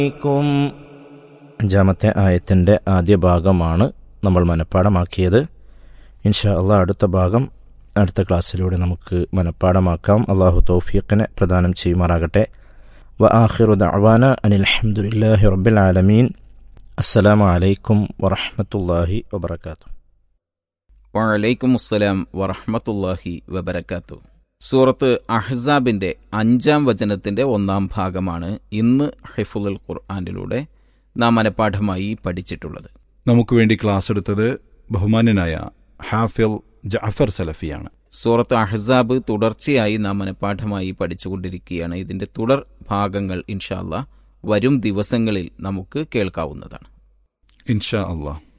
ും അഞ്ചാമത്തെ ആയത്തിൻ്റെ ആദ്യ ഭാഗമാണ് നമ്മൾ മനഃപ്പാടമാക്കിയത് ഇൻഷാ അള്ളാഹ് അടുത്ത ഭാഗം അടുത്ത ക്ലാസ്സിലൂടെ നമുക്ക് മനഃപ്പാടമാക്കാം അള്ളാഹു തൗഫീഖിനെ പ്രദാനം ചെയ്യുമാറാകട്ടെ വ ആഖിറു ദഅവാന അനിൽ അൽഹംദുലില്ലാഹി റബ്ബിൽ ആലമീൻ അസ്സലാമു അലൈക്കും വറഹ്മത്തുള്ളാഹി വബറകാതുഹു വലൈക്കും അസ്സലാം വറഹ്മത്തുള്ളാഹി വബരക്കാത്തു സൂറത്ത് അഹ്സാബിന്റെ അഞ്ചാം വചനത്തിന്റെ ഒന്നാം ഭാഗമാണ് ഇന്ന് ഹിഫുൽ ഖുർആാനിലൂടെ നാം മനഃപ്പാഠമായി പഠിച്ചിട്ടുള്ളത് നമുക്ക് വേണ്ടി ക്ലാസ് എടുത്തത് ബഹുമാന്യനായ ഹാഫിൽ ജഅഫർ സലഫിയാണ് സൂറത്ത് അഹ്സാബ് തുടർച്ചയായി നാം മനഃപ്പാഠമായി പഠിച്ചുകൊണ്ടിരിക്കുകയാണ് ഇതിന്റെ തുടർ ഭാഗങ്ങൾ ഇൻഷാല്ല വരും ദിവസങ്ങളിൽ നമുക്ക് കേൾക്കാവുന്നതാണ് ഇൻഷാ അള്ളാഹ്